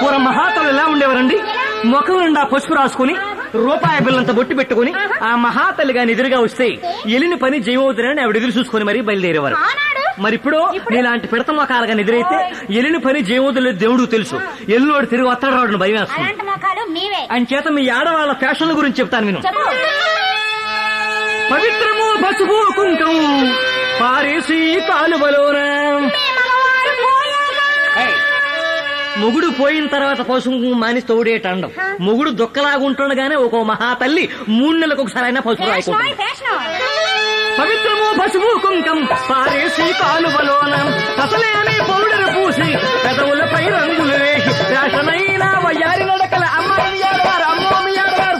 పూర్వం మహాతలు ఎలా ఉండేవారండి ముఖం నిండా పసుపు రాసుకుని రూపాయి బిల్లంత బొట్టు పెట్టుకుని ఆ మహాతల్లి గాని ఎదురుగా వస్తే ఎలిని పని జయమవుతారని ఆవిడ ఎదురు చూసుకుని మరీ బయలుదేరేవారు ఆనాడు మరి ఇప్పుడు నీలాంటి పిడత మొఖాలుగా ఎదురైతే ఎలిని పని జయమవుతులేదు దేవుడు తెలుసు ఎల్లుడు తిరిగి వస్తాడు రావడం భయం వేస్తుంది అలాంటి మొఖాలు మీవే అని చేత మీ ఆడవాళ్ళ ఫ్యాషన్ల గురించి చెప్తాను నేను చెప్పు పవిత్రము పసుపు కుంకం పారేసి కాలువలోన మీ మగవారు పోయాగా మొగుడు పోయిన తర్వాత పసుపు కుంకుమ మాని తోడేటండం మొగుడు దుక్కలాగుంటుండగానే ఒక మహాతల్లి మూడు నెలలకు ఒకసారి అయినా పసుపు ఫ్యాషన్ రాయకుంటుంది ఫ్యాషన్ పవిత్రము పసుపు కుంకం పారేసి కాలువలోన అసలేని పౌడర్ పూసి పెదవులపై రంగులు వేసి ఫ్యాషనైన వయ్యారి నడకల అమ్మాయి ఆడవారు అమ్మోమి ఆడవారు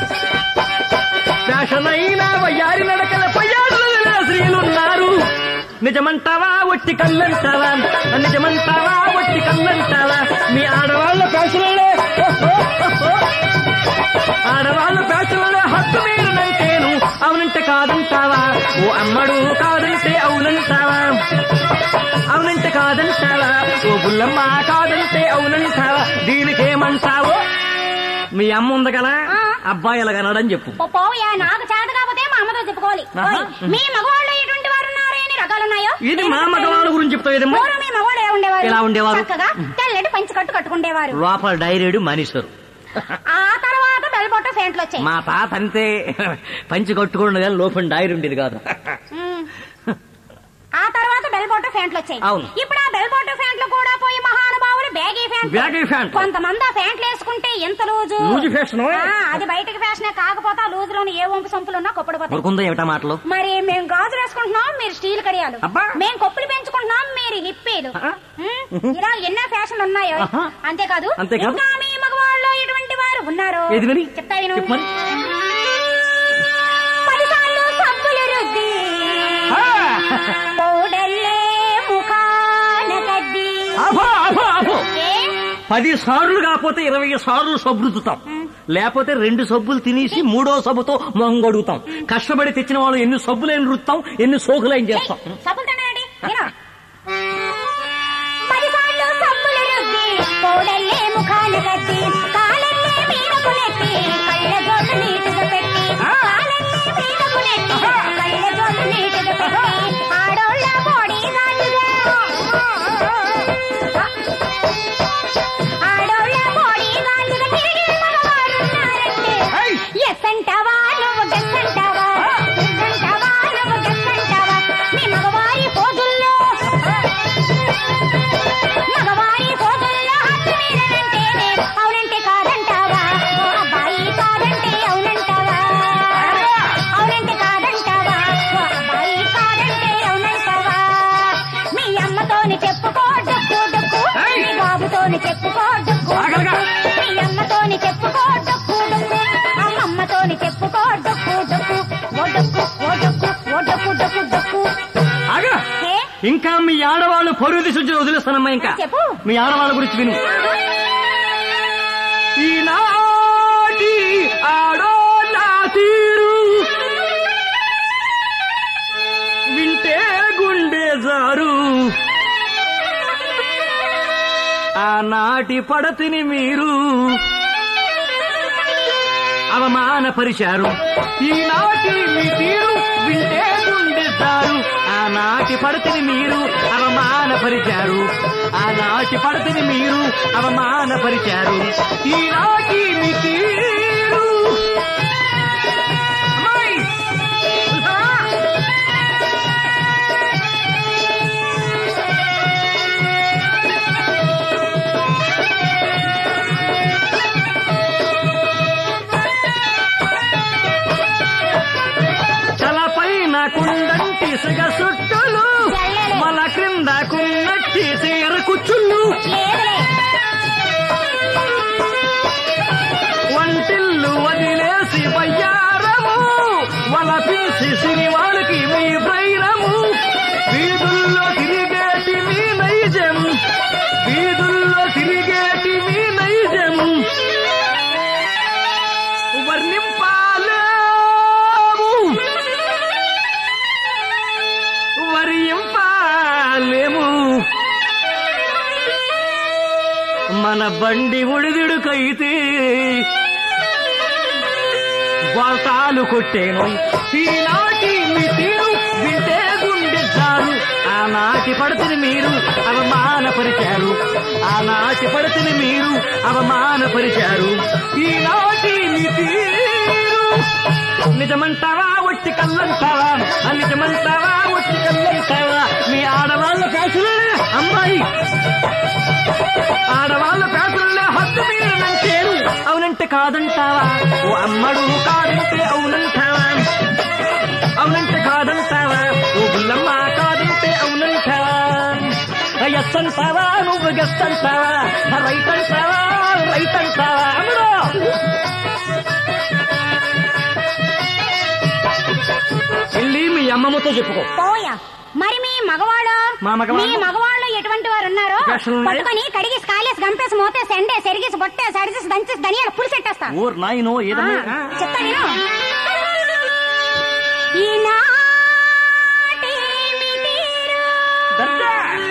ఫ్యాషనైన వయ్యారి నడకల పయ్యాడుల స్త్రీలున్నారు నిజమంటావా ఒట్టి కళ్ళంటావా నిజమంటావా ఒట్టి కళ్ళంటావా మీ ఆడవాళ్ళ ఫ్యాషన్లే ఆడవాళ్ళ ఫ్యాషన్లలో హక్కు మీరునంటేను అవునంటే కాదంటావా ఓ అమ్మడు కాదంటే అవునంటావా అవునంటే కాదంటావా ఓ బుల్లమ్మ కాదంటే అవునంటావా దీనికేమంటావో మీ అమ్మ ఉంది కదా అబ్బాయి ఎలాగన్నాడని చెప్పు పో- పోయా నాకు చేత కాకపోతే మా అమ్మతో చెప్పుకోవాలి ఆహా. ఓయ్, మీ మగవాళ్ళు ఎటువంటి వారు ఉన్నారు ఎన్ని రకాలు ఉన్నాయో ఇది మా మగవాళ్ళ గురించి చెప్తావు ఏదమ్మా పూర్వం మీ మగవాళ్ళు ఎలా ఉండేవారు ఎలా ఉండేవారు? చక్కగా తెల్లటి పంచి కట్టు కట్టుకుండేవారు లోపల డైరీడు మనిషరు ఆ తర్వాత బెల్బొట్ట ఫెంట్లు వచ్చాయి మా తాత అంతే పంచి కొట్టుకోండి కానీ లోపల డైరీ ఉండేది కాదు ఉమ్. ఆ తర్వాత బెల్బొట్ట ఫ్యాంట్లు వచ్చాయి అవును. ఇప్పుడు ఆ బెల్బొట్ట ఫ్యాంట్లు కూడా పోయి మహానుభావులు బ్యాగీ ఫ్యాంట్ బ్యాగీ ఫ్యాంట్. కొంతమంది ఆ ఫ్యాంట్లు వేసుకుంటే ఎంత లూజు లూజు ఫ్యాషన్ ఆ, అది బయటకి ఫ్యాషనే కాకపోతే ఆ లూజు లోని ఏ వంపు సంపులు ఉన్నా కొప్పడిపోతాయి ఊరుకుందా ఏమిటా మాటలు మరి మేము గాజులు వేసుకుంటున్నాం మీరు స్టీల్ కడియాలు అబ్బా. మేము కొప్పులు పెంచుకుంటున్నాం మీరు హిప్పీలు ఆ. ఉమ్, ఇలా ఎన్నో ఫ్యాషన్ ఉన్నాయో ఆహా. అంతేకాదు అంతేకాదు. ఇంకా మీ మగవాళ్ళు ఎటువంటి వారు ఉన్నారు ఏది మరి? చెప్తా విను చెప్పు మరి. పదిసార్లు సబ్బులు రుద్ది ఆ! పౌడర్లే ముఖాన కద్ది ఆపో, ఆపో, ఆపో. ఏ? పది సార్లు కాకపోతే ఇరవై సార్లు సబ్బు రుద్దుతాం లేకపోతే రెండు సబ్బులు తినేసి మూడో సబ్బుతో మొహం గడుగుతాం కష్టపడి తెచ్చిన వాళ్ళు ఎన్ని సబ్బులైన రుత్తాం ఎన్ని సోకులైన చేస్తాం సబ్బులు తిన్నానండి విను. పదిసార్లు సబ్బులు రుద్ది పౌడర్లే ముఖాన కద్ది కాలల్లే మీదకు నెట్టి కళ్ళ జోళ్ళు నీటుగా పెట్టి కాలల్లే మీదకు నెట్టి కళ్ళ జోళ్ళు నీటుగా పెట్టి ఆడోళ్ళ బాడీ గార్డుగా ఆడోళ్ళ బాడీ గార్డుగా తిరిగే మగవారున్నారంటే ఏయ్! ఎస్ అంటావా నువ్వు గెస్ అంటావా ఎస్ అంటావా నువ్వు గెస్ అంటావా మీ మగవారి పోజుల్లో మగవారి పోజుల్లో హద్దు మీరనంటేనే అవునంటే కాదంటావా ఓ అబ్బాయి కాదంటే అవునంటావా అవునంటే కాదంటావా ఓ అబ్బాయి కాదంటే అవునంటావా మీ అమ్మతోని చెప్పుకో డొక్కు డొక్కు ఏయ్! మీ బాబుతోని చెప్పుకో డొక్కు ఆగలగా. మీ అమ్మతోని చెప్పుకో డొక్కు డొక్కు అమ్మమ్మతోని చెప్పుకో డొక్కు డొక్కు ఓ డొక్కు ఓ డొక్కు ఓ డొక్కు డొక్కు డొక్కు ఆగా ఏ? ఇంకా మీ ఆడవాళ్ళు పరువు దిశ వదిలేస్తానమ్మా ఇంకా చెప్పు. మీ ఆడవాళ్ళ గురించి విను ఈనాటి ఆడోళ్ళ తీరు వింటే గుండె జారు ఆనాటి పడతిని మీరు అవమానపరిచారు ఈనాటి మీ తీరు వింటే గుండెస్తారు ఆనాటి పడతిని మీరు అవమానపరిచారు ఆనాటి పడతిని మీరు అవమానపరిచారు ఈనాటి మీ తీరు అమ్మాయి! చూసావా? తలపైన కుండంటి సిగ సుట్టులు మల క్రింద కున్నట్టి చీర కుచ్చుళ్ళు లేదులే వంటిల్లు వదిలేసి వయ్యారము వల పిలిచి సిరివాళ్ళకి మీ వైరము వీధుల్లో తిరిగేటి మీ నైజం వీధుల్లో తిరిగేటి మీ నైజం వర్ణింపాలేము వరింపాలేము మన బండి ఉడిదుడుకైతే బాటాలు కొట్టేను ఈనాటి మీ తీరు వింటే గుండె జారు ఆనాటి పడతిని మీరు అవమానపరిచారు ఆనాటి పడతిని మీరు అవమానపరిచారు ఈనాటి మీ తీరు నిజమంటావా ఒట్టి కల్లంటావా ఆ నిజమంటావా ఒట్టి కల్లంటావా మీ ఆడవాళ్ళ కాసులే అమ్మాయి ఆడవాళ్ళ పేపర్లో హద్దు మీరనంటేరు అవునంటే కాదంటావా ఓ అమ్మడు కాదంటే అవునంటావా అవునంటే కాదంటావా ఓ బుల్లమ్మ కాదంటే అవునంటావా ఎస్ అంటావా నువ్వు గెస్ అంటావా రైట్ అంటావా రైట్ అంటావా అమ్మడు వెళ్ళి మీ అమ్మమ్మతో చెప్పుకో పోయా మరి మీ మగవాడు మా మగవాళ్ళు? మీ మగవాళ్ళు ఎటువంటి వారు ఉన్నారో వేషాలు ఉన్నాయి? పట్టుకొని కడిగి కాలేసి గంపేసి మూతేసి ఎండే సెరిగేసి బొట్టేసి అడిగేసి దంచేసి ధనియాలు పులిసెట్టేస్తా ఊర్ నాయనో ఏదమ్మా ఆ, చెప్తా నేను ఈనాటి మీ తీరు దర్జా.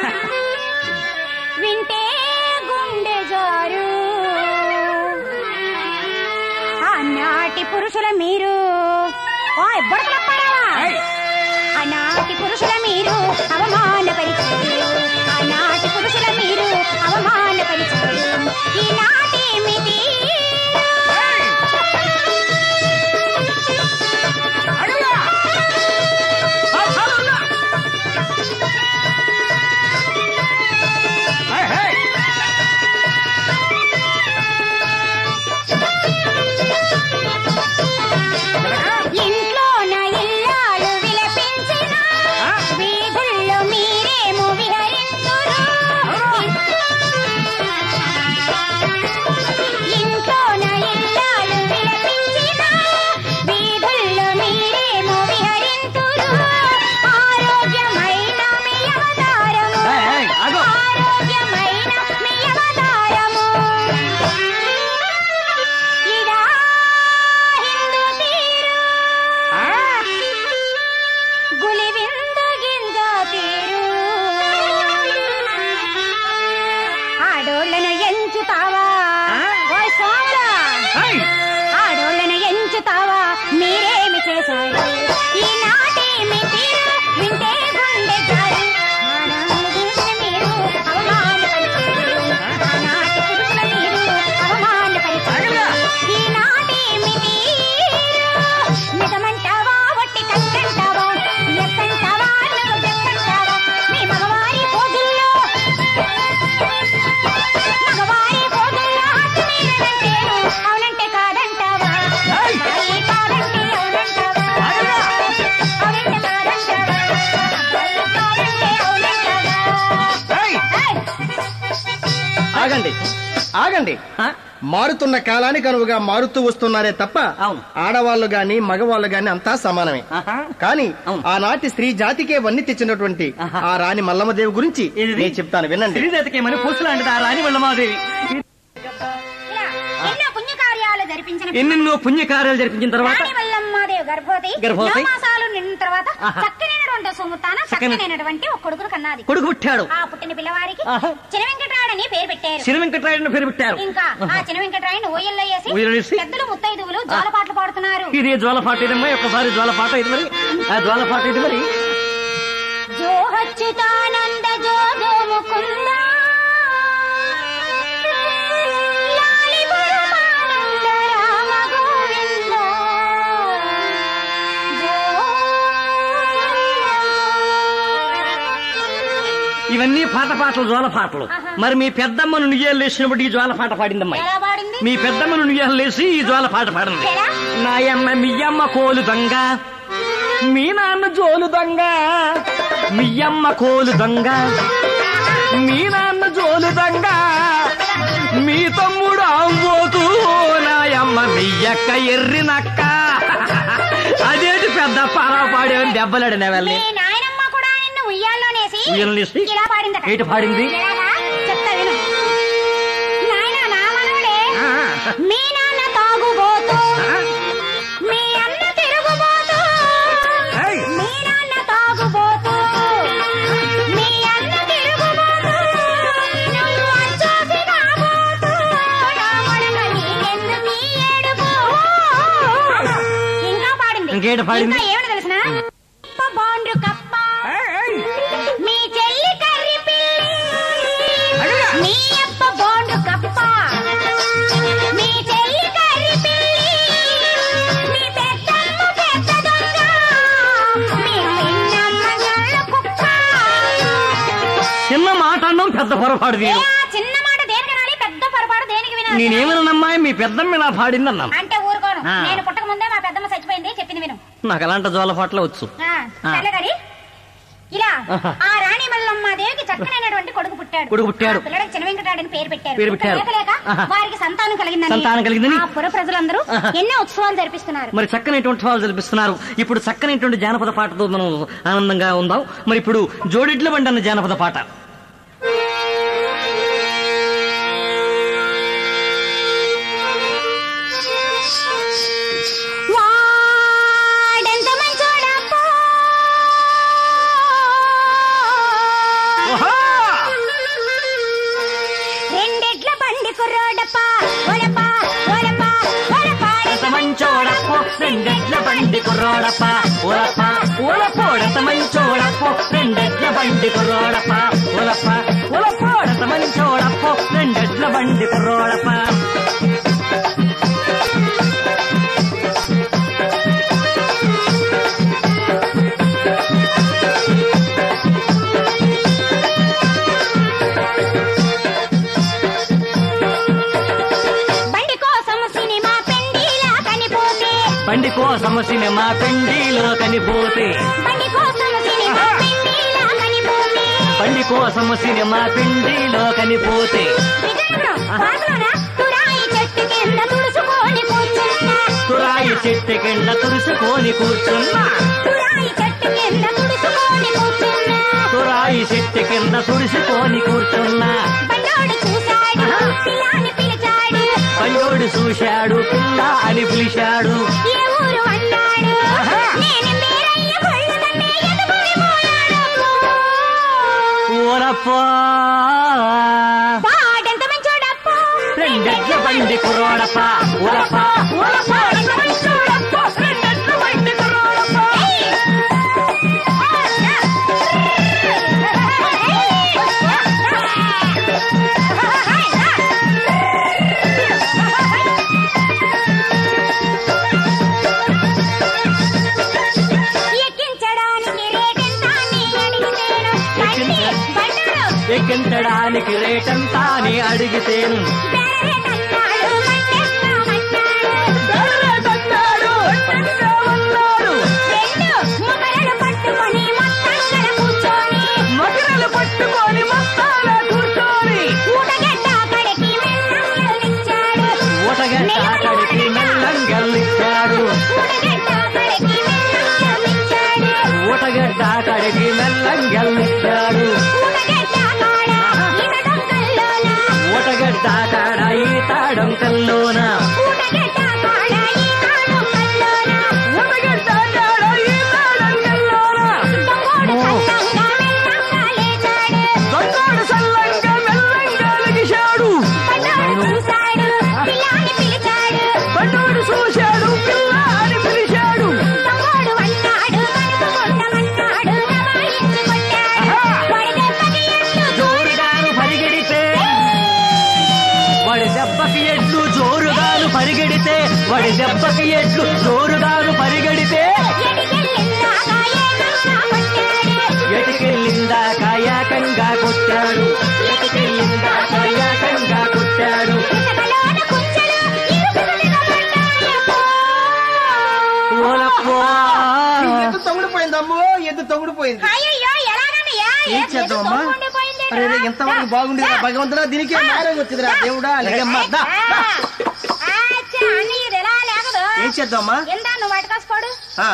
వింటే గుండె జారు ఆనాటి పురుషుల మీరు ఓయ్ బుడకలప్పారావా ఏయ్. ఆనాటి పురుషుల మీరు అవమానపరిచారు ఆనాటి పురుషుల మీరు అవమానపరిచారు ఈనాటి మీ తీరు అడుగురా. ఆ, చాలు, ఉన్నా. ఏయ్, ఏయ్. ఎలాగా? ఇంట్లోన ఇల్లాలు విలపించిన ఆ? వీధుల్లో మీరేమో విహరింతురు ఇంట్లోన ఇల్లాలు విలపించిన వీధుల్లో మీరేమో విహరింతురు ఆరోగ్యమైన మీ అవతారము ఏయ్, ఏయ్, ఆగు. ఆరోగ్యమైన మీ అవతారము ఇదా హిందూ తీరు ఆ? గులివింద గింజ తీరు ఆడోళ్ళను ఎంచుతావా ఆ? ఓయ్ సోమరా ఏయ్. ఆడోళ్ళను ఎంచుతావా మీరేమి చేశారు ఈనాటి మీ తీరు వింటే గుండె జారు ఆనాటి మీరు అవమానపరిచారు ఆనాటి పురుషుల మీరు అవమానపరిచారు ఈనాటి మీ తీరు నిజమంటావా వట్టి కట్టంటావా ఎత్తంటావా నువ్వు బెత్తంటావా మీ మగవారి పోజుల్లో మగవారి పోజుల్లో హద్దు మీరనంటేను అవునంటే కాదంటావా ఏయ్. అబ్బాయి కాదంటే అవునంటావా ఆగరా. అవునంటే కాదంటావా అబ్బాయి కాదంటే అవునంటావా ఏయ్. ఏయ్. ఆగండి ఆగండి ఆ? మారుతున్న కాలానికి అనువుగా మారుతూ వస్తున్నారే తప్ప అవును. ఆడవాళ్ళు గాని మగవాళ్ళు గాని అంతా సమానమే ఆహా. కానీ అవును. ఆనాటి స్త్రీ జాతికే వన్ని తెచ్చినటువంటి ఆహా. ఆ రాణి మల్లమ్మదేవి గురించి ఏదిది? నేను చెప్తాను వినండి శ్రీదేవికి మరి పురుషులాంటిది ఆ రాణి వల్లమాదేవి ఇలా ఎన్నో పుణ్యకార్యాలు జరిపించిన ఎన్నెన్నో పుణ్యకార్యాలు జరిపించిన తర్వాత రాణి వల్లమ్మాదేవి గర్భవతి గర్భవతి. నవమాసాలు నిండిన తర్వాత ఆహా. చక్కనైనటువంటి సుముతాన చక్కని- చక్కనైనటువంటి ఒక కొడుకును కన్నది కొడుకు పుట్టాడు ఆ పుట్టిన పిల్లవారికి ఆహా. చినవెంకటరాడని పేరు పెట్టారు శిరవెంకటరాయుడు పేరు పెట్టారు ఇంకా ఆ చినవెంకటరాయని ఊయల్లో వేసి ఊయల్లో వేసి? పెద్దలు ముత్తైదువులు జోలపాట్లు పాడుతున్నారు ఇది జ్వాలపాట ఇదమ్మా ఒకసారి జ్వాలపాట ఇది మరి ఆ జ్వాలపాట ఇది మరి జో అచ్యుతానంద జో జో ముకుంద లాలి పరమానంద రామ గోవింద జో ఇవన్నీ పాట పాటలు జ్వాల పాటలు ఆహా. మరి మీ పెద్దమ్మను నుయ్యాలు లేచినప్పుడు ఈ జ్వాల పాట పాడిందమ్మా ఎలా పాడింది మీ పెద్దమ్మను నుయ్యాలు లేచి ఈ జ్వాల పాట పాడింది ఎలా? నాయమ్మ మీయమ్మ కోలు దొంగ మీ నాన్న జోలు దొంగ మీయమ్మ కోలు దొంగ మీ నాన్న జోలు దొంగ మీ తమ్ముడు ఆంబోతు నాయమ్మ మీ అక్క ఎర్రి నక్క అదేంటి పెద్ద పారా పాడేవని దెబ్బలాడిన మీ వెళ్ళి నాయనమ్మ కూడా నిన్ను ఉయ్యాల్లోనేసి ఉయ్యాలనేసి? ఇలా పాడిందట ఏంటి పాడింది? ఎలాగా? చెప్తా విను నాయన నా మనవడే ఆ. మీ నాన్న తాగుబోతూ ఆ? మీ అన్న తిరుగుబోతూ ఏయ్. మీ నాన్న తాగుబోతూ మీ అన్న తిరుగుబోతూ నువ్వు అచ్చోసి కాబోతూ ఇంకేట పాడింది ఇంకా ఏమిటి తెలిసిన బాండ్రు కప్ప మీ చెల్లి కర్రి పిల్లి మీ అప్ప బాండ్రు కప్ప మీ చెల్లి కర్రి పిల్లి మీ పెద్దమ్మ పెద్ద దొంగ మీ పిన్నమ్మ గళ్ళ కుక్క చిన్న మాట అన్నాం పెద్ద పొరపాటు ఏ తీరు ఆ చిన్న మాట దేనికి వినాలి పెద్ద పొరపాటు దేనికి వినాలి నేనేమనమ్మా మీ పెద్దమ్మ ఇలా పాడింది అన్నాం అంటే ఊరుకోను ఆ. నేను పుట్టక ముందే మా పెద్దమ్మ చచ్చిపోయింది చెప్పింది విను నాకు అలాంటి జోలపాట్ల వచ్చు ఆ, ఆ. సర్లే గాని ఇలా ఆహా. ఆ రాణి మల్లమ్మ దేవికి చక్కనైనటువంటి కొడుకు పుట్టాడు కొడుకు పుట్టాడు. ఆ పిల్లడికి చిన్న వెంకటాడని పేరు పెట్టారు పేరు పుట్ట పెట్టారు. లేక లేక ఆహా. వారికి సంతానం కలిగిందని సంతానం కలిగిందని? ఆ పుర ప్రజలందరూ ఆహా. ఎన్నో ఉత్సవాలు జరిపిస్తున్నారు మరి చక్కనైనటువంటి వాళ్ళు జరిపిస్తున్నారు ఇప్పుడు చక్కనైనటువంటి జానపద పాటతో మనం ఆనందంగా ఉందాం మరి ఇప్పుడు జోడిట్ల బండి అన్న జానపద పాట వాడెంత మంచోడప్పో. రెండెడ్ల బండి కుర్రోడప్ప ఓలప్ప ఓలప్ప ఓలప్ప ఎంత మంచోడప్పో రెండెడ్ల బండి కుర్రోడప్ప ఓలప్ప ఓలపోడత మంచోడప్పో రెండెడ్ల బండి కుర్రోడప్ప ఓలప్ప ఓలపోడత మంచోడప్పో రెండెడ్ల బండి కుర్రోడప్ప బండి కోసం సినిమా పెండిలా కనిపోతే బండి కోసం సినిమా పెండిలో కనిపోతే బండి కోసం సినిమా పెండిలా కనిపోతే బండి కోసం సినిమా పిండిలో కనిపోతే విజయనగరం పాటలోన తురాయి చెట్టు కింద తుడుచుకొని కూర్చున్నా తురాయి చెట్టు కింద తురుసుకొని కూర్చున్నా తురాయి చెట్టు కింద తుడుచుకొని కూర్చున్నా తురాయి చెట్టు కింద తుడుసుకొని కూర్చున్నా బండోడు చూశాడు పిల్లాని పిలిచాడు బండోడు చూశాడు పిల్ల అని పిలిచాడు ఏ ఊరు అన్నాడు నేను మీరయ్య కొళ్ళదండే ఎదుగుని పోయాడు ఊరప్పా వాడెంత మంచోడప్పో రెండెడ్ల బండి కుర్రోడప్ప ఊరప్ప ఊరప్ప ఎంత మంచోడప్పో రెండెడ్ల బండి కుర్రోడప్పో ఎక్కించడానికి రేటెంత అని అడిగితేను బండి బండరు ఎక్కించడానికి రేటంతా అని అడిగితేను బెర్రెటన్నాడు అన్నాడు. మన్నెస్తామన్నాడు రెండు మొగలను పట్టుకొని మొత్తంగడ కూర్చొని మగరలు పట్టుకొని మస్తాన కూర్చొని ఊటగడ్డ కడికి మెల్లంగలిచ్చాడు ఊటగడ్డ అక్కడికి మెల్లంగల్లిచ్చాడు ఊటగడ్డ కడికి మెల్లంగలిచ్చాడు ఊటగడ్డ అక్కడికి మెల్లంగల్లిచ్చాడు ఊటగడ్డ కాడ ఈత డొంకల్లోన ఊటగడ్డ కాడ ఈ తాడం కల్లోన ఊటగడ్డ కాడ ఈత డొంకల్లోన ఊటగడ్డ కాడ ఈ తాడం కల్లోన దొంగోడు సల్లంగా మెల్లంగా లేచాడు దొంగోడు సల్లంగా మెల్లంగా లెగిశాడు బండోడు చూశాడు పిల్లాని పిలిచాడు బండోడు చూశాడు పిల్ల అని పిలిచాడు దొంగోడు అన్నాడు కనుక్కుంటామన్నాడు దబాయించి కొట్టాడు వాడి దెబ్బకి ఎట్లు జోరుగాను పరిగెడితే వాడి దెబ్బకి ఎడ్లు జోరుగాను పరిగెడితే వాడి దెబ్బకి ఎడ్లు జోరుగాను పరిగెడితే ఎడికెళ్ళిందాక ఏకంగా కొట్టాడు ఎటుకెళ్ళిందా కాయాకంగా కొట్టాడు ఎటుకెళ్ళిందా కాయాకంగా కొట్టాడు ఇసుకలోన కుంచెలు ఇరుసుకు మీద పడ్డాయమ్మో. ఓలప్పో ఎద్దు తగుడిపోయిందమ్మో ఎద్దు తగుడిపోయింది అయ్యయ్యో, ఎలాగన్నయ్యా? ఏం ఏ చేద్దామమ్మా చేతులు తోముకుండిపోయిందేంటి? అరే రే, ఎంతవరకు బాగుండేదా భగవంతుడా దీనికే న్యాయం వచ్చిందిరా దేవుడా లేమ్మా దా, దా. ఆ, అచ్చా, అన్నీ ఇది ఎలా లేకదు? ఏం చేద్దామమ్మా ఎందా నువ్వు వాటికోసుకోడు ఆ.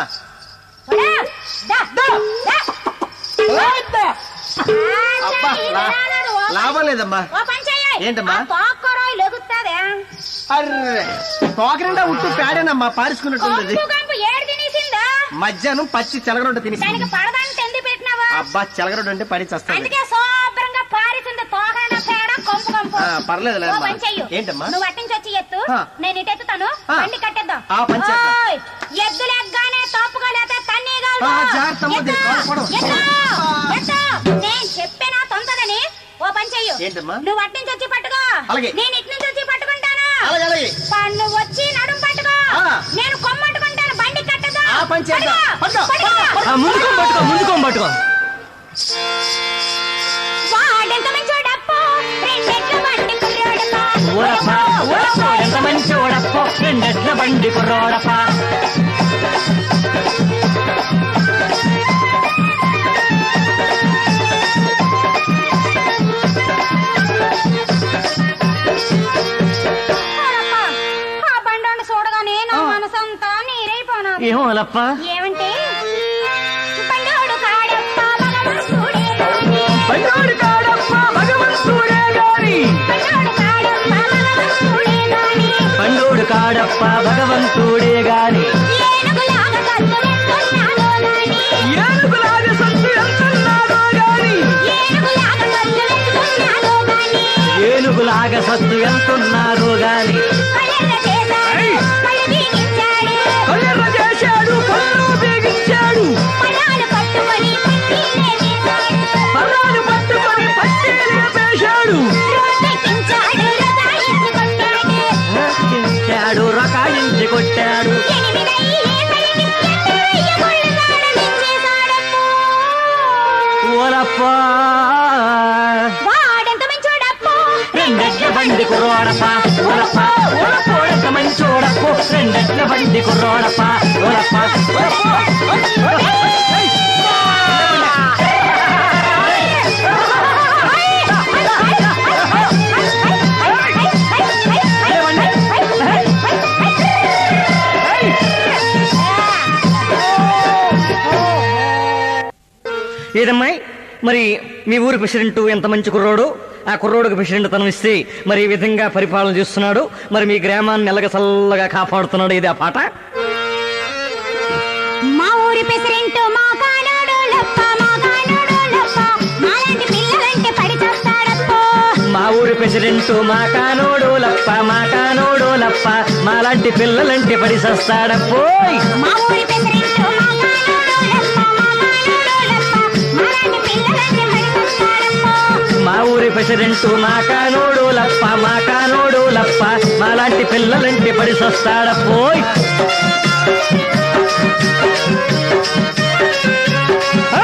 అబ్బా, లా- లాభం లేదమ్మా ఏంటమ్మా? లెగుతాదే అర్రే తోక నిండా ఉట్టు పేడేనమ్మా పారేసుకున్నట్టుంది కంపు ఏడు తినేసిందా మధ్యాహ్నం పచ్చి చెలగరొడ్డ తినేసి దానికి పడదాన్ని తెంది పెట్టినావా అబ్బా చెలగరొడ్డ అంటే పడి చస్తాను అందుకే శుభ్రంగా పారిసింది తోకన పేడ కొంపు కంపు ఆ, పర్లేదులే ఓ అమ్మా. పని చెయ్యు. ఏంటమ్మా? నువ్వు అటు నుంచి వచ్చి ఎత్తు ఆ. నేను ఇటు ఎత్తుతాను ఆ. బండి కట్టేద్దాం ఆ, పని చేద్దాం. ఓయ్, ఎద్దు లెగ్గానే తప్పుగా లేతే తన్నీగలదు. ఆ, జాగ్రత్త అమ్మ, ఎత్తు, దీన్ని కాపాడు. ఎత్తు, ఆ. ఎత్తు. నేను చెప్పినా తొందరని ఓ పని చెయ్యు ఏంటమ్మా? నువ్వు అటు నుంచి వచ్చి పట్టుకో అలాగే. నేను ఇటు నుంచి వచ్చి పట్టుకుంటాను అలాగే అలాగే పన్ను వచ్చి నడుం పట్టుకో ఆ. నేను కొమ్మట్టుకుంటాను బండి కట్టదా ఆ పని చేద్దాం. పట్టుకో, పట్టుకో, ఆ, ముందుకోం పట్టుకో ముందుకోం పట్టుకో వాడెంత మంచోడప్పో రెండెట్ల బండి కుర్రాడప్పా ఓడప్ప ఓడప్ప ఎంత మంచి ఓడప్ప రెండెట్ల బండి కుర్రోడప్ప ఓలప్పా, ఆ బండోని చూడగానే నా మనసంతా నీరైపోనా ఏమో అలప్ప ఏమంటే బండోడు కాడప్ప భగవంతుడే గాని. బండోడు కాడప్ప భగవంతుడే గాని బండోడు కాడప్ప భగవంతుడే గాని. బండోడు కాడప్ప భగవంతుడే గాని ఏనుగులాగా కత్తులెత్తున్నాడో గాని. ఏనుగులాగా సంతు ఎంతున్నాడో గాని ఏనుగులాగా కత్తులెత్తున్నాడో గాని. ఏనుగులాగా సత్తు ఎంతున్నారో గాని కళ్ళెర్ర చేశాడు, ఏయ్! కళ్ళు బిగించాడు. కళ్ళెర్ర చేశాడు కళ్ళు బిగించాడు పడాలు పట్టుకొని పట్టీలే తీశాడు. పర్రాలు పట్టుకొని పట్టేలే వేశాడు రోడ్డెక్కించాడు, రథాయించి కొట్టాడు. రక్షించాడు రకాయించి కొట్టాడు ఎనిమిదయ్యేసరికి ఎనిమిదయ్య ముళ్ళు తాళమిచ్చేశాడప్పో. ఓలప్ప వాడెంత మంచోడప్పో. రెండెట్ల బండి కుర్రోడప్ప ఓలప్ప ఓలప్పోడెంత మంచోడప్ప రెండెట్ల బండి కుర్రోడప్ప ఓలప్ప ఓలప్ప ఏదమ్మాయి మరి మీ ఊరి ప్రెసిడెంట్ ఎంత మంచి కుర్రోడు ఆ కుర్రోడుకు ప్రెసిడెంట్ తనం ఇస్తే మరి ఈ విధంగా పరిపాలన చేస్తున్నాడు మరి మీ గ్రామాన్ని ఎలగ చల్లగా కాపాడుతున్నాడు ఇది ఆ పాట మా ఊరి ప్రెసిడెంట్ మా కానాడు లప్ప మా కానాడు లప్ప మాలాంటి పిల్లలంటే పడి చేస్తాడప్పో మా ఊరి ప్రెసిడెంట్ మా కానోడు లప్ప మా కానోడు లప్ప మాలాంటి పిల్లలంటే పడి సస్తాడపోయ్ మా ఊరి ప్రెసిడెంట్ మా కానాడు లప్ప మా కానాడు లప్ప మాలాంటి పిల్లలంటే పడి చేస్తాడప్పో మా ఊరి ప్రెసిడెంట్ మా కానోడు లప్ప మా కానోడు లప్ప మాలాంటి పిల్లలంటే పడి సస్తాడపోయ్ ఆ!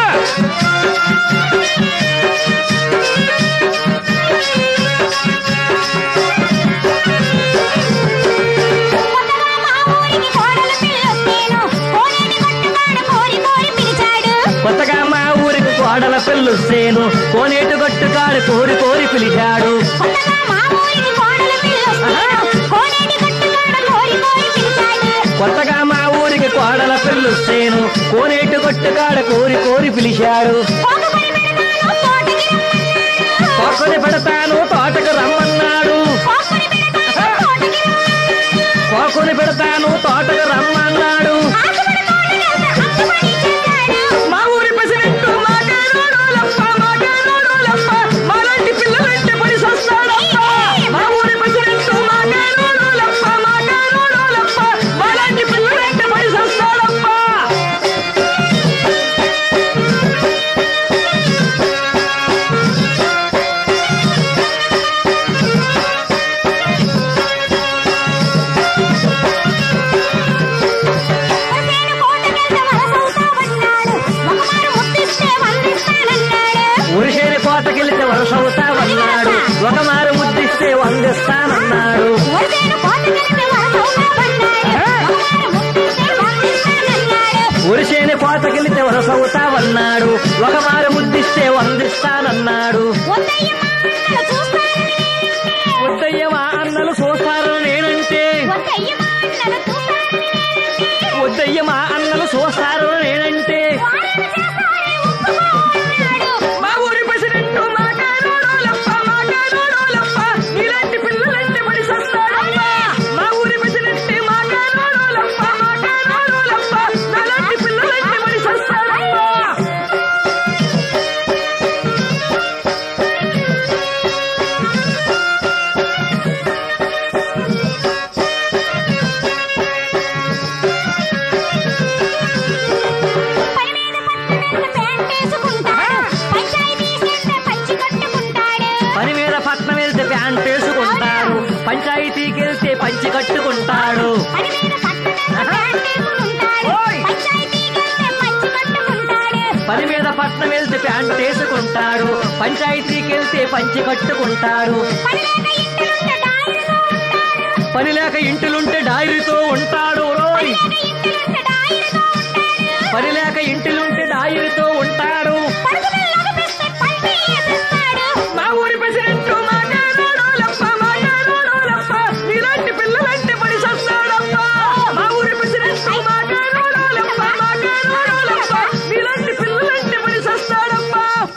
కొత్తగా మా ఊరికి కోడలు పిల్లొస్తేను కోనేటి కొట్టుకాడ కోరి కోరి పిలిచాడు కొత్తగా మా ఊరికి కోడల పిల్లు సేను కోనేటు గట్టుకాడు కోరి కోరి పిలిచాడు కొత్తగా మా ఊరికి కోడలు పిల్లొస్తేను కోనేటి కొట్టుకాడ కోరి కోరి పిలిచాడు కొత్తగా మా ఊరికి కోడల పిల్లు సేను కోనేటు గట్టుకాడ కోరి కోరి పిలిచాడు కోకకొని పెడతాను తోటకి రమ్మన్నాడు కోకొని పెడతాను తోటకు రమ్మన్నాడు కోకని పెడతాను తోటకి కోకొని పెడతాను తోటకు రమ్మన్నాడు ఆకుపడి తోటకెళ్తే హక్కుపడి చేశాడు మా ఊరి ప్రెసిడెంట్ మా కానోడు లప్ప మా కానోడు లప్ప మాలాంటి పిల్లలంటే పడి సస్తాడప్ప మా ఊరి ప్రెసిడెంట్ మా కానోడు లప్ప మా కానోడు లప్ప మాలాంటి పిల్లలంటే పడి సస్తాడప్ప నేను కోటకెళ్తే వలసవుతామన్నాడు ఒకమారు ముద్దిస్తే వందిస్తానన్నాడు ఉరిసేని కోతకెళ్తే వలసవుతావన్నాడు ఒక మారు ముద్దిస్తే వందిస్తానన్నాడు వరదేను కోటకెళ్తే వలసవుతామన్నాడు ఒకమారు ముద్దిస్తే వందిస్తానన్నాడు ఉరిసేని కోతకెళ్తే వలసవుతావన్నాడు ఒక మారు ముద్దిస్తే వందిస్తానన్నాడు వద్దయ్య మా అన్నలు చూస్తారని వద్దయ్య మా అన్నలు చూస్తారని నేనంటే వద్దయ్య మా అన్నలు చూస్తారని వద్దయ్య మా అన్నలు చూస్తారని నేనంటే వారేం చేస్తారే ఒప్పుకోమన్నాడు మా ఊరి ప్రెసిడెంట్ మా కానోడు లప్ప మా కానోడు లప్ప నీలాంటి పిల్లలంటే పడి సస్తాడప్ప మా ఊరి ప్రెసిడెంట్ మా కానోడు లప్ప మా కానోడు లప్ప నాలాంటి పిల్లలంటే పడి సస్తాడప్ప ఆ పంచాయతీకెళ్తే పంచి కట్టుకుంటాడు పని మీద పట్టణంలో ప్యాంటేసుకుంటాడు. ఓయ్. పంచాయతీకెళ్తే పంచి కట్టుకుంటాడు. పని మీద పట్నం వెళ్తే ప్యాంట్ వేసుకుంటాడు పంచాయతీకెళ్తే పంచి కట్టుకుంటాడు పని లేక ఇంటిలుంటే డైరీలో ఉంటాడు. పని లేక ఇంటిలుంటే డైరీతో ఉంటాడు రోయ్ ఇంటిలుంటే డైరీలో ఉంటాడు. పని లేక ఇంటిలుంటే డైరీతో ఉంటాడు పరుగు పిల్లలు పిస్తే పల్టీ వేసేస్తాడు. మా ఊరి ప్రెసిడెంట్ మా గారోడోలప్ప, మా గారోడోలప్ప, ఇలాంటి పిల్లలంటే పడి సస్తాడప్ప. మా ఊరి ప్రెసిడెంట్ మా గారోడోలప్ప, మా గారోడోలప్ప, ఇలాంటి పిల్లలంటే పడి సస్తాడప్ప.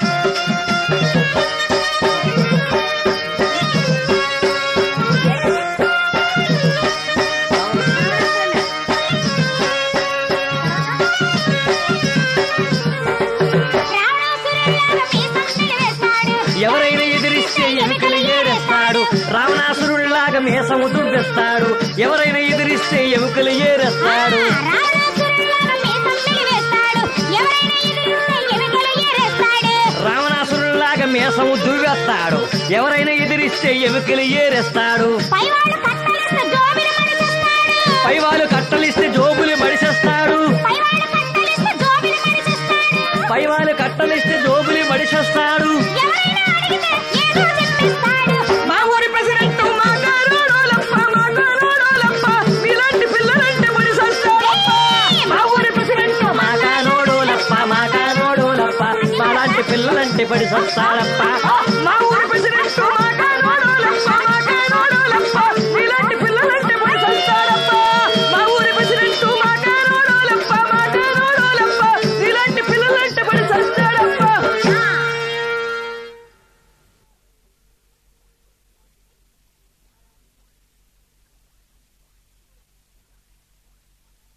రావణాసురుడిలాగా మీసం నిలవేస్తాడు. ఎవరైనా ఎదిరిస్తే ఎముకలు ఏరేస్తాడు రావణాసురుడిలాగా మేసము దుబ్బిస్తాడు ఎవరైనా ఎదిరిస్తే ఎముకలు ఏరేస్తాడు రావణాసురుడిలాగా మీసం నిలవేస్తాడు. ఎవరైనా ఎదిరిస్తే ఎముకలు ఏరేస్తాడు. రావణాసురుడిలాగా మేసము దువ్వేస్తాడు ఎవరైనా ఎదిరిస్తే ఎముకలు ఏరేస్తాడు పైవాడు కట్టలిస్తే జోబిని మడిచేస్తాడు. పైవాళ్ళు కట్టలిస్తే జోబులు మడిసేస్తాడు పైవాడు కట్టలిస్తే జోబిని మడిచేస్తాడు. పైవాళ్ళు కట్టలిస్తే జోబులు మడిసేస్తాడు ఎవరైనా అడిగితే ఏదో చెప్పిస్తాడు. మా ఊరి ప్రెసిడెంట్ మా గారోడోలప్ప, మా గారోడోలప్ప, ఇలాంటి పిల్లలంటే పడి సస్తాడప్ప. మా ఊరి ప్రెసిడెంట్ మా గారోడోలప్ప, మా గారోడోలప్ప, మాలాంటి పిల్లలంటే పడి సస్తాడప్ప